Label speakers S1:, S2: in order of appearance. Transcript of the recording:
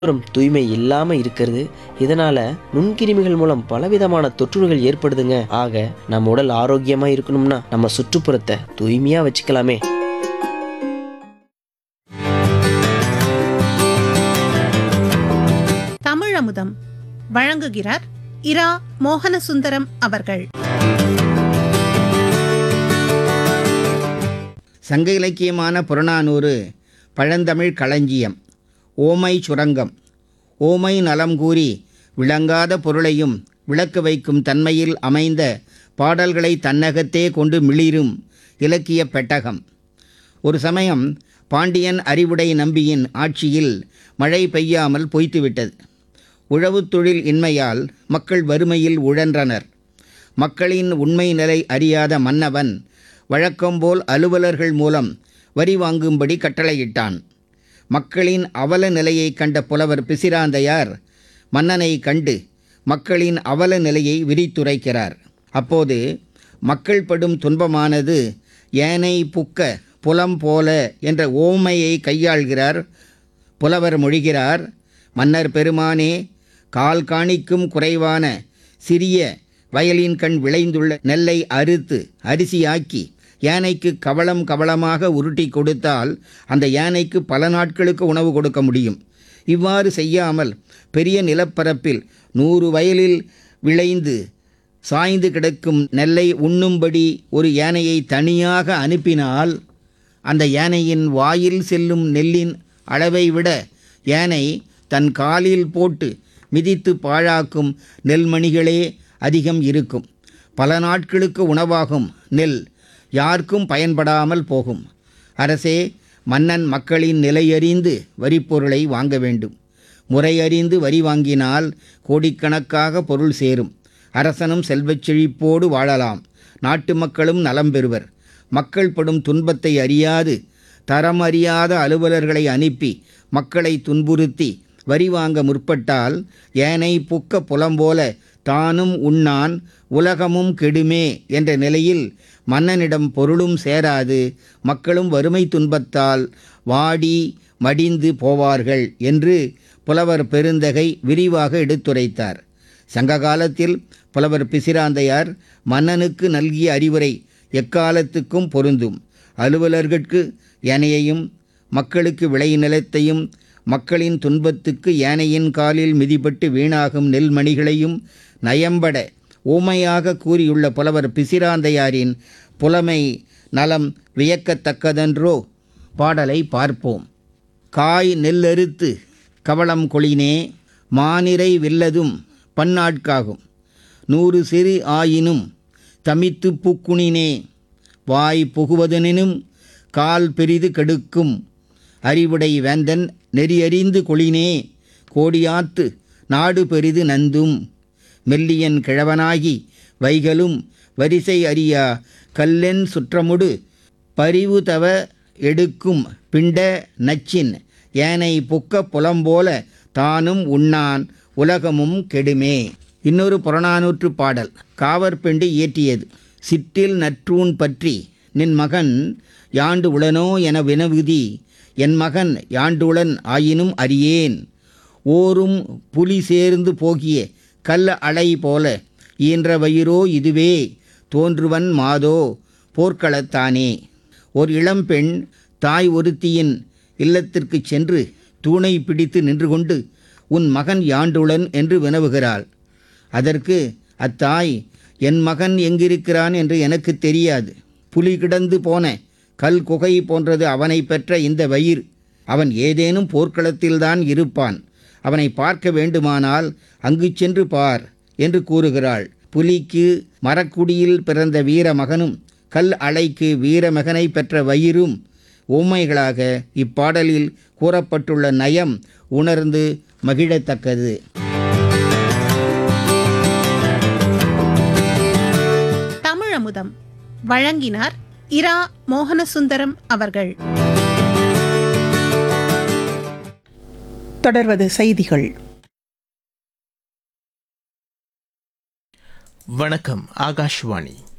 S1: சுற்றுப்புறம் தூய்மை இல்லாம இருக்கிறது இதனால நுண்கிருமிகள் மூலம் பலவிதமான தொற்றுநோய்கள் ஏற்படுதுங்க ஆக நம்ம உடல் ஆரோக்கியமா இருக்கணும்னா நம்ம சுற்றுப்புறத்தை தூய்மையா வச்சுக்கலாமே
S2: தமிழமுதம் வழங்குகிறார் இரா மோகனசுந்தரம் அவர்கள்
S3: சங்க இலக்கியமான புறநானூறு பழந்தமிழ் களஞ்சியம் ஓமை சுரங்கம் ஓமை நலம் கூறி விளங்காத பொருளையும் விளக்க வைக்கும் தன்மையில் அமைந்த பாடல்களை தன்னகத்தே கொண்டு மிளிரும் இலக்கிய பெட்டகம் ஒரு சமயம் பாண்டியன் அறிவுடை நம்பியின் ஆட்சியில் மழை பெய்யாமல் பொய்த்துவிட்டது உழவுத் தொழில் இன்மையால் மக்கள் வறுமையில் உழன்றனர் மக்களின் உண்மை நிலை அறியாத மன்னவன் வழக்கம்போல் அலுவலர்கள் மூலம் வரி வாங்கும்படி கட்டளையிட்டான் மக்களின் அவல நிலையை கண்ட புலவர் பிசிராந்தையார் மன்னனை கண்டு மக்களின் அவல நிலையை விரித்துரைக்கிறார் அப்போது மக்கள் படும் துன்பமானது ஏனை புக்க புலம் போல என்ற ஓமையை கையாள்கிறார் புலவர் மொழிகிறார் மன்னர் பெருமானே கால் காணிக்கும் குறைவான சிறிய வயலின் கண் விளைந்துள்ள நெல்லை அறுத்து அரிசியாக்கி யானைக்கு கவளம் கவளமாக உருட்டி கொடுத்தால் அந்த யானைக்கு பல நாட்களுக்கு உணவு கொடுக்க முடியும் இவ்வாறு செய்யாமல் பெரிய நிலப்பரப்பில் நூறு வயலில் விளைந்து சாய்ந்து கிடக்கும் நெல்லை உண்ணும்படி ஒரு யானையை தனியாக அனுப்பினால் அந்த யானையின் வாயில் செல்லும் நெல்லின் அளவை விட யானை தன் காலில் போட்டு மிதித்து பாழாக்கும் நெல்மணிகளே அதிகம் இருக்கும் பல நாட்களுக்கு உணவாகும் நெல் யாருக்கும் பயன்படாமல் போகும் அரசே மன்னன் மக்களின் நிலையறிந்து வரிப்பொருளை வாங்க வேண்டும் முறையறிந்து வரி வாங்கினால் கோடிக்கணக்காக பொருள் சேரும் அரசனும் செல்வச் செழிப்போடு வாழலாம் நாட்டு மக்களும் நலம் பெறுவர் மக்கள் படும் துன்பத்தை அறியாது தரம் அறியாத அலுவலர்களை அனுப்பி மக்களை துன்புறுத்தி வரி வாங்க முற்பட்டால் ஏனை புக்க புலம்போல தானும் உண்ணான் உலகமும் கெடுமே என்ற நிலையில் மன்னனிடம் பொருளும் சேராது மக்களும் வறுமை துன்பத்தால் வாடி மடிந்து போவார்கள் என்று புலவர் பெருந்தகை விரிவாக எடுத்துரைத்தார் சங்க காலத்தில் புலவர் பிசிராந்தையார் மன்னனுக்கு நல்கிய அறிவுரை எக்காலத்துக்கும் பொருந்தும் அலுவலர்களுக்கு யானையையும் மக்களுக்கு விளைநிலத்தையும் மக்களின் துன்பத்துக்கு யானையின் காலில் மிதிபட்டு வீணாகும் நெல்மணிகளையும் நயம்பட ஊமையாக கூறியுள்ள புலவர் பிசிராந்தையாரின் புலமை நலம் வியக்கத்தக்கதென்றோ பாடலை பார்ப்போம் காய் நெல்லறுத்து கவளம் கொளினே மானிரை வில்லதும் பன்னாட்காகும் நூறு சிறு ஆயினும் தமித்து பூக்குணினே வாய் புகுவதெனினும் கால் பெரிது கெடுக்கும் அறிவுடை வேந்தன் நெறியறிந்து கொளினே கோடியாத்து நாடு பெரிது நந்தும் மெல்லியன் கிழவனாகி வைகளும் வரிசை அறியா கல்லென் சுற்றமுடு பரிவு தவ எடுக்கும் பிண்ட நச்சின் ஏனை புக்க புலம்போல தானும் உண்ணான் உலகமும் கெடுமே இன்னொரு புறநானூற்று பாடல் காவற்பெண்டு இயற்றியது சிற்றில் நற்றூன் பற்றி நின் மகன் யாண்டு உளனோ என வினவுதி என் மகன் யாண்டுளன் ஆயினும் அறியேன் ஓரும் புலி சேர்ந்து போகிய கல்ல அலை போல ஈன்ற வயிறோ இதுவே தோன்றுவன் மாதோ போர்க்களத்தானே ஒரு இளம்பெண் தாய் ஒருத்தியின் இல்லத்திற்கு சென்று தூணை பிடித்து நின்று கொண்டு உன் மகன் யாண்டுளன் என்று வினவுகிறாள் அதற்கு அத்தாய் என் மகன் எங்கிருக்கிறான் என்று எனக்கு தெரியாது புலி கிடந்து போன கல் குகை போன்றது அவனை பெற்ற இந்த வயிறு அவன் ஏதேனும் போர்க்களத்தில்தான் இருப்பான் அவனை பார்க்க வேண்டுமானால் அங்கு சென்று பார் என்று கூறுகிறாள் புலிக்கு மரக்குடியில் பிறந்த வீர மகனும் கல் அலைக்கு வீரமகனை பெற்ற வயிறும் உண்மைகளாக இப்பாடலில் கூறப்பட்டுள்ள நயம் உணர்ந்து மகிழத்தக்கது
S2: தமிழமுதம் வழங்கினார் இரா மோகனசுந்தரம் அவர்கள்
S4: தொடர்வது செய்திகள்
S5: வணக்கம் ஆகாஷ்வாணி